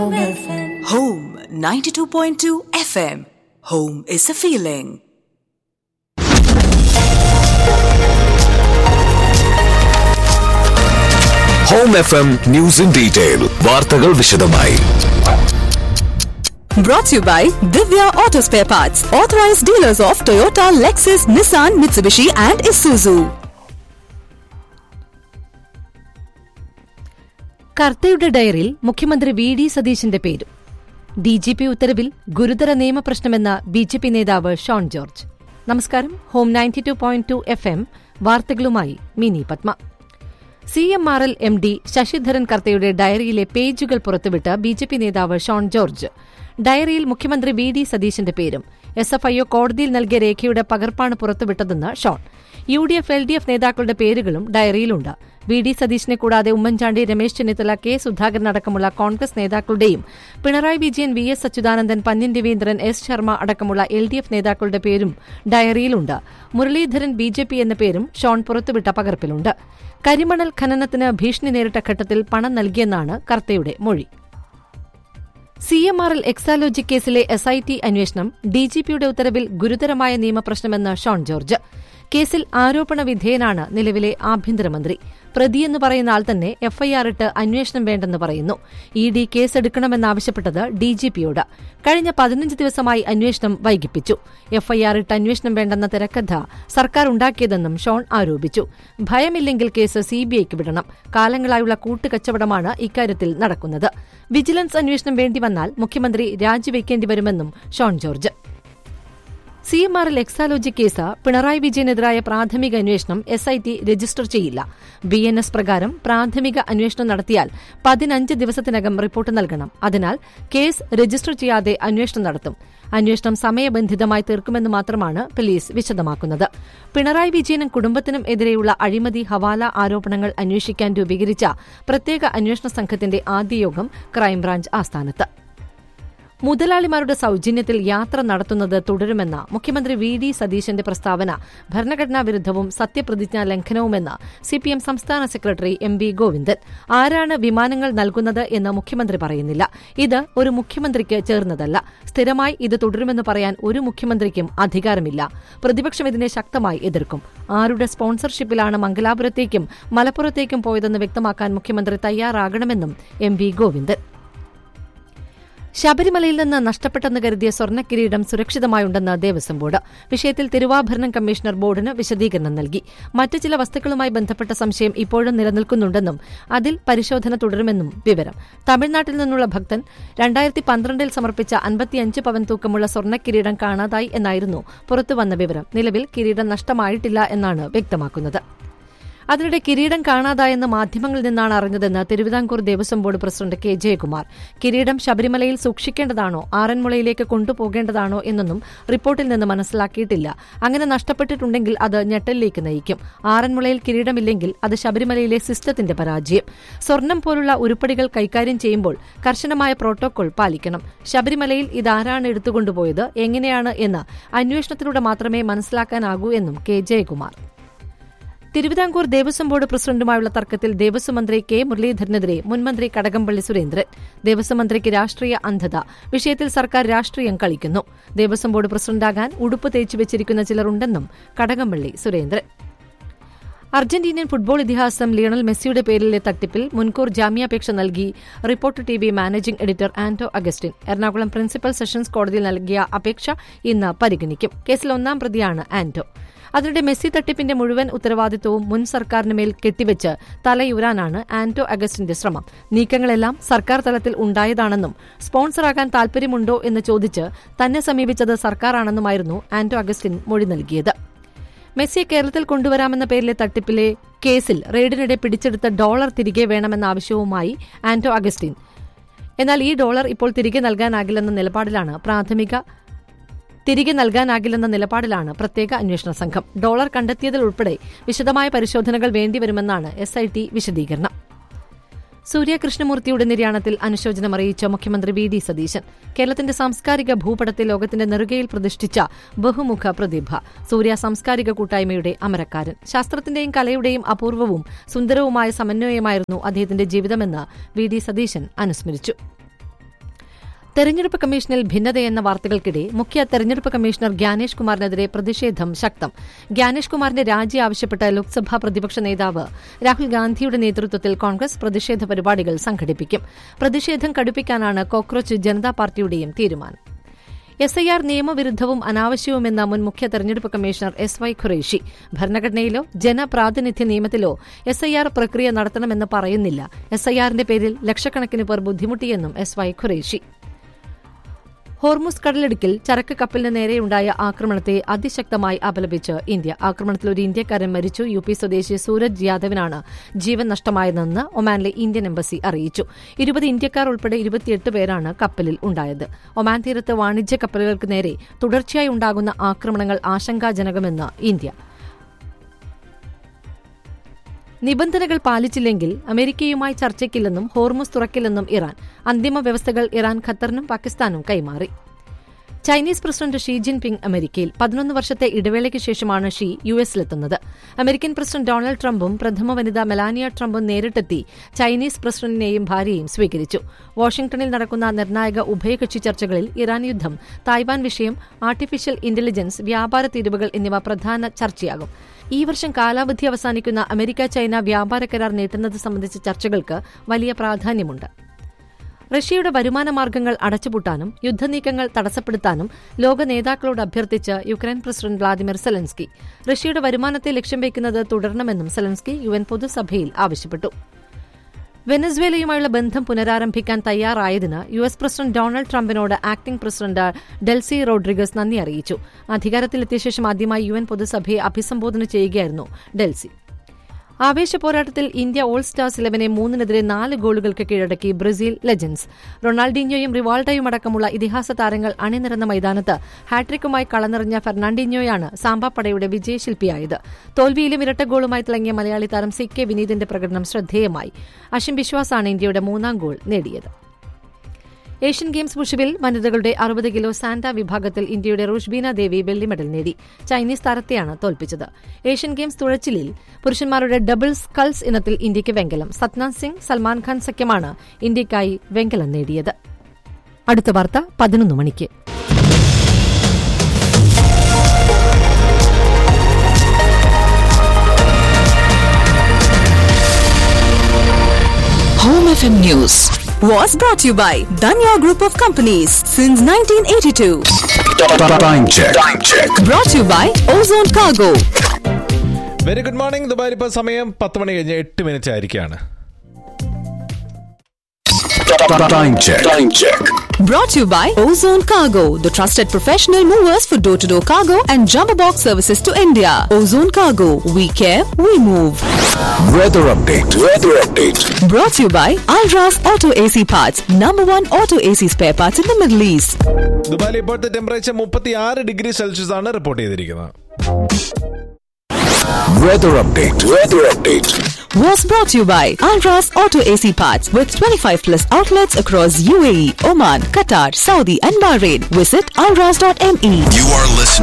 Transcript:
Home 92.2 FM. Home is a feeling. Home F M news in detail വാർത്തകൾ വിശദമായി Brought to you by Divya Auto Spare Parts, authorized dealers of Toyota, Lexus, Nissan, Mitsubishi, and Isuzu. കർത്തയുടെ ഡയറിയിൽ മുഖ്യമന്ത്രി V D സതീശന്റെ പേരും D G P ഉത്തരവിൽ ഗുരുതര നിയമപ്രശ്നമെന്ന B J P നേതാവ് ഷോൺ ജോർജ് നമസ്കാരം home ninety two point two F M വാർത്തകളുമായി Mini Padma C M R L M D Sasidharan കർത്തയുടെ ഡയറിയിലെ പേജുകൾ പുറത്തുവിട്ട ബി ജെ പി നേതാവ് ഷോൺ ജോർജ് ഡയറിയിൽ മുഖ്യമന്ത്രി വി ഡി സതീശന്റെ പേരും എസ് എഫ് ഐഒ കോടതിയിൽ നൽകിയ രേഖയുടെ പകർപ്പാണ് പുറത്തുവിട്ടതെന്ന് Shone U D F L D F നേതാക്കളുടെ പേരുകളും ഡയറിയിലുണ്ട് വി ഡി സതീശനെ കൂടാതെ ഉമ്മൻചാണ്ടി രമേശ് ചെന്നിത്തല കെ സുധാകരൻ അടക്കമുള്ള കോൺഗ്രസ് നേതാക്കളുടെയും Pinarayi Vijayan V S Achuthanandan Pannyan Raveendran S Sharma അടക്കമുള്ള എൽ ഡി എഫ് നേതാക്കളുടെ പേരും ഡയറിയിലുണ്ട് മുരളീധരൻ ബി ജെ പി എന്ന പേരും ഷോൺ പുറത്തുവിട്ട പകർപ്പിലുണ്ട് കരിമണൽ ഖനനത്തിന് ഭീഷണി നേരിട്ട ഘട്ടത്തിൽ പണം നൽകിയെന്നാണ് കർത്തയുടെ മൊഴി C M R L Exalogic കേസിലെ എസ് ഐ ടി അന്വേഷണം ഡിജിപിയുടെ ഉത്തരവിൽ ഗുരുതരമായ നിയമപ്രശ്നമെന്ന് ഷോൺ ജോർജ് കേസിൽ ആരോപണ വിധേയനാണ് നിലവിലെ ആഭ്യന്തരമന്ത്രി പ്രതിയെന്ന് പറയുന്ന ആൾ തന്നെ എഫ്ഐആർ ഇട്ട് അന്വേഷണം വേണ്ടെന്ന് പറയുന്നു ഇ ഡി കേസെടുക്കണമെന്നാവശ്യപ്പെട്ടത് ഡിജിപിയോട് കഴിഞ്ഞ പതിനഞ്ച് ദിവസമായി അന്വേഷണം വൈകിപ്പിച്ചു എഫ്ഐആർ ഇട്ട് അന്വേഷണം വേണ്ടെന്ന തിരക്കഥ സർക്കാർ ഉണ്ടാക്കിയതെന്നും ഷോൺ ആരോപിച്ചു ഭയമില്ലെങ്കിൽ കേസ് സിബിഐക്ക് വിടണം കാലങ്ങളായുള്ള കൂട്ടുകച്ചവടമാണ് ഇക്കാര്യത്തിൽ നടക്കുന്നത് വിജിലൻസ് അന്വേഷണം വേണ്ടിവന്നാൽ മുഖ്യമന്ത്രി രാജിവെക്കേണ്ടി വരുമെന്നും Shone George C M R L Exalogic case Pinarayi വിജയനെതിരായ പ്രാഥമിക അന്വേഷണം എസ് ഐ ടി രജിസ്റ്റർ ചെയ്യില്ല ബി എൻ എസ് പ്രകാരം പ്രാഥമിക അന്വേഷണം നടത്തിയാൽ പതിനഞ്ച് ദിവസത്തിനകം റിപ്പോർട്ട് നൽകണം അതിനാൽ കേസ് രജിസ്റ്റർ ചെയ്യാതെ അന്വേഷണം നടത്തും അന്വേഷണം സമയബന്ധിതമായി തീർക്കുമെന്ന് മാത്രമാണ് പോലീസ് വിശദമാക്കുന്നത് പിണറായി വിജയനും കുടുംബത്തിനും എതിരെയുള്ള അഴിമതി ഹവാല ആരോപണങ്ങൾ അന്വേഷിക്കാൻ രൂപീകരിച്ച പ്രത്യേക അന്വേഷണ സംഘത്തിന്റെ ആദ്യ യോഗം ക്രൈംബ്രാഞ്ച് ആസ്ഥാനത്ത് മുതലാളിമാരുടെ സൌജന്യത്തിൽ യാത്ര നടത്തുന്നത് തുടരുമെന്ന മുഖ്യമന്ത്രി വി ഡി സതീശന്റെ പ്രസ്താവന ഭരണഘടനാ വിരുദ്ധവും സത്യപ്രതിജ്ഞാ ലംഘനവുമെന്ന് സിപിഎം സംസ്ഥാന സെക്രട്ടറി എം വി ഗോവിന്ദൻ ആരാണ് വിമാനങ്ങൾ നൽകുന്നത് എന്ന് മുഖ്യമന്ത്രി പറയുന്നില്ല ഇത് ഒരു മുഖ്യമന്ത്രിക്ക് ചേർന്നതല്ല സ്ഥിരമായി ഇത് തുടരുമെന്ന് പറയാൻ ഒരു മുഖ്യമന്ത്രിക്കും അധികാരമില്ല പ്രതിപക്ഷം ഇതിനെ ശക്തമായി എതിർക്കും ആരുടെ സ്പോൺസർഷിപ്പിലാണ് മംഗലാപുരത്തേക്കും മലപ്പുറത്തേക്കും പോയതെന്ന് വ്യക്തമാക്കാൻ മുഖ്യമന്ത്രി തയ്യാറാകണമെന്നും എം വി ഗോവിന്ദൻ ശബരിമലയിൽ നിന്ന് നഷ്ടപ്പെട്ടെന്ന് കരുതിയ സ്വർണ്ണക്കിരീടം സുരക്ഷിതമായുണ്ടെന്ന് ദേവസ്വം ബോർഡ് വിഷയത്തിൽ തിരുവാഭരണം കമ്മീഷണർ ബോർഡിന് വിശദീകരണം നൽകി മറ്റ് ചില വസ്തുക്കളുമായി ബന്ധപ്പെട്ട സംശയം ഇപ്പോഴും നിലനിൽക്കുന്നുണ്ടെന്നും അതിൽ പരിശോധന തുടരുമെന്നും വിവരം തമിഴ്നാട്ടിൽ നിന്നുള്ള ഭക്തൻ രണ്ടായിരത്തി പന്ത്രണ്ടിൽ സമർപ്പിച്ച അൻപത്തിയഞ്ച് പവൻ തൂക്കമുള്ള സ്വർണ്ണക്കിരീടം കാണാതായി എന്നായിരുന്നു പുറത്തുവന്ന വിവരം നിലവിൽ കിരീടം നഷ്ടമായിട്ടില്ല എന്നാണ് വ്യക്തമാക്കുന്നത് അതിനിടെ കിരീടം കാണാതായെന്ന് മാധ്യമങ്ങളിൽ നിന്നാണ് അറിഞ്ഞതെന്ന് Thiruvithamkoor Devaswom board president K Jayakumar കിരീടം ശബരിമലയിൽ സൂക്ഷിക്കേണ്ടതാണോ ആറന്മുളയിലേക്ക് കൊണ്ടുപോകേണ്ടതാണോ എന്നൊന്നും റിപ്പോർട്ടിൽ നിന്ന് മനസ്സിലാക്കിയിട്ടില്ല അങ്ങനെ നഷ്ടപ്പെട്ടിട്ടുണ്ടെങ്കിൽ അത് ഞെട്ടലിലേക്ക് നയിക്കും ആറന്മുളയിൽ കിരീടമില്ലെങ്കിൽ അത് ശബരിമലയിലെ സിസ്റ്റത്തിന്റെ പരാജയം സ്വർണം പോലുള്ള ഉരുപ്പടികൾ കൈകാര്യം ചെയ്യുമ്പോൾ കർശനമായ പ്രോട്ടോകോൾ പാലിക്കണം ശബരിമലയിൽ ഇതാരാണ് എടുത്തുകൊണ്ടുപോയത് എങ്ങനെയാണ് എന്ന് അന്വേഷണത്തിലൂടെ മാത്രമേ മനസ്സിലാക്കാനാകൂ എന്നും കെ ജയകുമാർ തിരുവിതാംകൂർ ദേവസ്വം ബോർഡ് പ്രസിഡന്റുമായുള്ള തർക്കത്തിൽ ദേവസ്വം മന്ത്രി കെ മുരളീധരനെതിരെ മുൻമന്ത്രി കടകംപള്ളി സുരേന്ദ്രൻ ദേവസ്വം മന്ത്രിക്ക് രാഷ്ട്രീയ അന്ധത വിഷയത്തിൽ സർക്കാർ രാഷ്ട്രീയം കളിക്കുന്നു ദേവസ്വം ബോർഡ് പ്രസിഡന്റാകാൻ ഉടുപ്പ് തേച്ചു വെച്ചിരിക്കുന്ന ചിലരുണ്ടെന്നും കടകംപള്ളി സുരേന്ദ്രൻ അർജന്റീനിയൻ ഫുട്ബോൾ ഇതിഹാസം ലിയണൽ മെസ്സിയുടെ പേരിലെ തട്ടിപ്പിൽ മുൻകൂർ ജാമ്യാപേക്ഷ നൽകി reporter T V managing editor Anto Augustine Ernakulam principal sessions കോടതിയിൽ നൽകിയ അപേക്ഷ ഇന്ന് പരിഗണിക്കും കേസിൽ ഒന്നാം പ്രതിയാണ് ആന്റോ അതിനിടെ മെസ്സി തട്ടിപ്പിന്റെ മുഴുവൻ ഉത്തരവാദിത്വവും മുൻ സർക്കാരിന് മേൽ കെട്ടിവെച്ച് തലയുരാനാണ് ആന്റോ അഗസ്റ്റിന്റെ ശ്രമം നീക്കങ്ങളെല്ലാം സർക്കാർ തലത്തിൽ ഉണ്ടായതാണെന്നും സ്പോൺസറാകാൻ താൽപര്യമുണ്ടോ എന്ന് ചോദിച്ച് തന്നെ സമീപിച്ചത് സർക്കാരാണെന്നുമായിരുന്നു ആന്റോ അഗസ്റ്റിൻ മൊഴി നൽകിയത് മെസ്സിയെ കേരളത്തിൽ കൊണ്ടുവരാമെന്ന പേരിലെ തട്ടിപ്പിലെ കേസിൽ റെയ്ഡിനിടെ പിടിച്ചെടുത്ത ഡോളർ തിരികെ വേണമെന്ന ആവശ്യവുമായി ആന്റോ അഗസ്റ്റിൻ എന്നാൽ ഈ ഡോളർ ഇപ്പോൾ തിരികെ നൽകാനാകില്ലെന്ന നിലപാടിലാണ് പ്രാഥമിക തിരികെ നൽകാനാകില്ലെന്ന നിലപാടിലാണ് പ്രത്യേക അന്വേഷണ സംഘം ഡോളർ കണ്ടെത്തിയതിൽ ഉൾപ്പെടെ വിശദമായ പരിശോധനകൾ വേണ്ടിവരുമെന്നാണ് എസ് ഐ ടി വിശദീകരണം സൂര്യ കൃഷ്ണമൂർത്തിയുടെ നിര്യാണത്തിൽ അനുശോചനം അറിയിച്ച മുഖ്യമന്ത്രി വി ഡി സതീശൻ കേരളത്തിന്റെ സാംസ്കാരിക ഭൂപടത്തെ ലോകത്തിന്റെ നെറുകയിൽ പ്രതിഷ്ഠിച്ച ബഹുമുഖ പ്രതിഭ സൂര്യ സാംസ്കാരിക കൂട്ടായ്മയുടെ അമരക്കാരൻ ശാസ്ത്രത്തിന്റെയും കലയുടെയും അപൂർവവും സുന്ദരവുമായ സമന്വയമായിരുന്നു അദ്ദേഹത്തിന്റെ ജീവിതമെന്ന് വി ഡി സതീശൻ അനുസ്മരിച്ചു തെരഞ്ഞെടുപ്പ് കമ്മീഷനിൽ ഭിന്നതയെന്ന വാർത്തകൾക്കിടെ മുഖ്യ തെരഞ്ഞെടുപ്പ് കമ്മീഷണർ ഗ്യാനേഷ് കുമാറിനെതിരെ പ്രതിഷേധം ശക്തം ഗ്യാനേഷ് കുമാറിന്റെ രാജി ആവശ്യപ്പെട്ട ലോക്സഭാ പ്രതിപക്ഷ നേതാവ് രാഹുൽ ഗാന്ധിയുടെ നേതൃത്വത്തിൽ കോൺഗ്രസ് പ്രതിഷേധ പരിപാടികൾ സംഘടിപ്പിക്കും പ്രതിഷേധം കടുപ്പിക്കാനാണ് കോക്രോച്ച് ജനതാ പാർട്ടിയുടെയും തീരുമാനം എസ് ഐ ആർ നിയമവിരുദ്ധവും അനാവശ്യവുമെന്ന മുൻ മുഖ്യ തെരഞ്ഞെടുപ്പ് കമ്മീഷണർ എസ് വൈ ഖുറേഷി ഭരണഘടനയിലോ ജനപ്രാതിനിധ്യ നിയമത്തിലോ എസ് ഐ ആർ പ്രക്രിയ നടത്തണമെന്ന് പറയുന്നില്ല എസ് ഐ ആറിന്റെ പേരിൽ ലക്ഷക്കണക്കിന് പേർ ബുദ്ധിമുട്ടിയെന്നും എസ് വൈ ഖുറേഷി ഹോർമുസ് കടലിടുക്കിൽ ചരക്ക് കപ്പലിന് നേരെയുണ്ടായ ആക്രമണത്തെ അതിശക്തമായി അപലപിച്ച് ഇന്ത്യ ആക്രമണത്തിൽ ഒരു ഇന്ത്യക്കാരൻ മരിച്ചു യു പി സ്വദേശി സൂരജ് യാദവിനാണ് ജീവൻ നഷ്ടമായതെന്ന് ഒമാനിലെ ഇന്ത്യൻ എംബസി അറിയിച്ചു ഇരുപത് ഇന്ത്യക്കാർ ഉൾപ്പെടെ ഇരുപത്തിയെട്ട് പേരാണ് കപ്പലിൽ ഉണ്ടായത് ഒമാൻ തീരത്ത് വാണിജ്യ കപ്പലുകൾക്ക് നേരെ തുടർച്ചയായി ഉണ്ടാകുന്ന ആക്രമണങ്ങൾ ആശങ്കാജനകമെന്ന് ഇന്ത്യ നിബന്ധനകൾ പാലിച്ചില്ലെങ്കിൽ അമേരിക്കയുമായി ചർച്ചയ്ക്കില്ലെന്നും ഹോർമുസ് തുറക്കില്ലെന്നും ഇറാൻ അന്തിമ വ്യവസ്ഥകൾ ഇറാൻ ഖത്തറിനും പാകിസ്ഥാനും കൈമാറി ചൈനീസ് പ്രസിഡന്റ് ഷീ ജിൻപിങ് അമേരിക്കയിൽ പതിനൊന്ന് വർഷത്തെ ഇടവേളയ്ക്ക് ശേഷമാണ് ഷീ യു എസിലെത്തുന്നത് അമേരിക്കൻ പ്രസിഡന്റ് ഡൊണാൾഡ് ട്രംപും പ്രഥമ വനിത മെലാനിയ ട്രംപും നേരിട്ടെത്തി ചൈനീസ് പ്രസിഡന്റിനെയും ഭാര്യയെയും സ്വീകരിച്ചു വാഷിംഗ്ടണിൽ നടക്കുന്ന നിർണായക ഉഭയകക്ഷി ചർച്ചകളിൽ ഇറാൻ യുദ്ധം തായ്വാൻ വിഷയം ആർട്ടിഫിഷ്യൽ ഇന്റലിജൻസ് വ്യാപാര തീരുവകൾ എന്നിവ പ്രധാന ചർച്ചയാകും ഈ വർഷം കാലാവധി അവസാനിക്കുന്ന അമേരിക്ക ചൈന വ്യാപാര കരാർ നീട്ടുന്നത് സംബന്ധിച്ച ചർച്ചകൾക്ക് വലിയ പ്രാധാന്യമുണ്ട് റഷ്യയുടെ വരുമാന മാർഗങ്ങൾ അടച്ചുപൂട്ടാനും യുദ്ധനീക്കങ്ങൾ തടസ്സപ്പെടുത്താനും ലോക നേതാക്കളോട് അഭ്യർത്ഥിച്ച് യുക്രൈൻ പ്രസിഡന്റ് വ്ളാദിമിർ സെലൻസ്കി റഷ്യയുടെ വരുമാനത്തെ ലക്ഷ്യം വയ്ക്കുന്നത് തുടരണമെന്നും സെലൻസ്കി യു എൻ പൊതുസഭയിൽ ആവശ്യപ്പെട്ടു വെനസ്വേലയുമായുള്ള ബന്ധം പുനരാരംഭിക്കാൻ തയ്യാറായതിന് യു എസ് പ്രസിഡന്റ് ഡൊണാൾഡ് ട്രംപിനോട് ആക്ടിംഗ് പ്രസിഡന്റ് ഡെൽസി റോഡ്രിഗസ് നന്ദി അറിയിച്ചു അധികാരത്തിലെത്തിയ ശേഷം ആദ്യമായി യു എൻ പൊതുസഭയെ അഭിസംബോധന ചെയ്യുകയായിരുന്നു ഡെൽസി ആവേശ പോരാട്ടത്തിൽ ഇന്ത്യ ഓൾ സ്റ്റാർസ് ഇലവനെ മൂന്നിനെതിരെ നാല് ഗോളുകൾക്ക് കീഴടക്കി ബ്രസീൽ ലെജൻസ് റൊണാൾഡീഞ്ഞോയും റിവാൾഡോയും അടക്കമുള്ള ഇതിഹാസ താരങ്ങൾ അണിനിരന്ന മൈതാനത്ത് ഹാട്രിക്കുമായി കളനിറഞ്ഞ ഫെർണാണ്ടിഞ്ഞോയാണ് സാമ്പാപ്പടയുടെ വിജയശില്പിയായത് തോൽവിയിലും ഇരട്ട ഗോളുമായി തിളങ്ങിയ മലയാളി താരം സി കെ വിനീതിന്റെ പ്രകടനം ശ്രദ്ധേയമായി അഷിം വിശ്വാസാണ് ഇന്ത്യയുടെ മൂന്നാം ഗോൾ നേടിയത് ഏഷ്യൻ ഗെയിംസ് വുഷുവിൽ വനിതകളുടെ അറുപത് കിലോ സാന്റ വിഭാഗത്തിൽ ഇന്ത്യയുടെ റുഷ്ബീന ദേവി വെള്ളി മെഡൽ നേടി ചൈനീസ് താരത്തെയാണ് തോൽപ്പിച്ചത് ഏഷ്യൻ ഗെയിംസ് തുഴച്ചിലിൽ പുരുഷന്മാരുടെ ഡബിൾ സ്കൾസ് ഇനത്തിൽ ഇന്ത്യയ്ക്ക് വെങ്കലം സത്നാഥ് സിംഗ് സൽമാൻ ഖാൻ സഖ്യമാണ് ഇന്ത്യയ്ക്കായി വെങ്കലം നേടിയത് അടുത്ത വാർത്ത പതിനൊന്ന് മണിക്ക് Home FM News was brought to you by Danya Group of Companies since 1982. Time check. Time check. Brought to you by Ozone Cargo. Very good morning ദുബായിൽ ഇപ്പോൾ സമയം പത്ത് മണി കഴിഞ്ഞ് എട്ട് മിനിറ്റ് ആയിരിക്കുകയാണ് Time check. Time check. Brought to you by Ozone Cargo, the trusted professional movers for door to door cargo and jumbo box services to India. Ozone Cargo, we care, we move. Weather update. Weather update. Brought to you by Alras Auto AC Parts, number one auto AC spare parts in the Middle East. ദുബായിൽ ഇപ്പോഴത്തെ temperature മുപ്പത്തി ആറ് degree Celsius ആണ് report ചെയ്തിരിക്കുന്നത് Weather update. Weather update. Was brought to you by Alras Auto AC Parts with 25 plus outlets across UAE, Oman, Qatar, Saudi, and Bahrain. Visit alras.me. You are listening.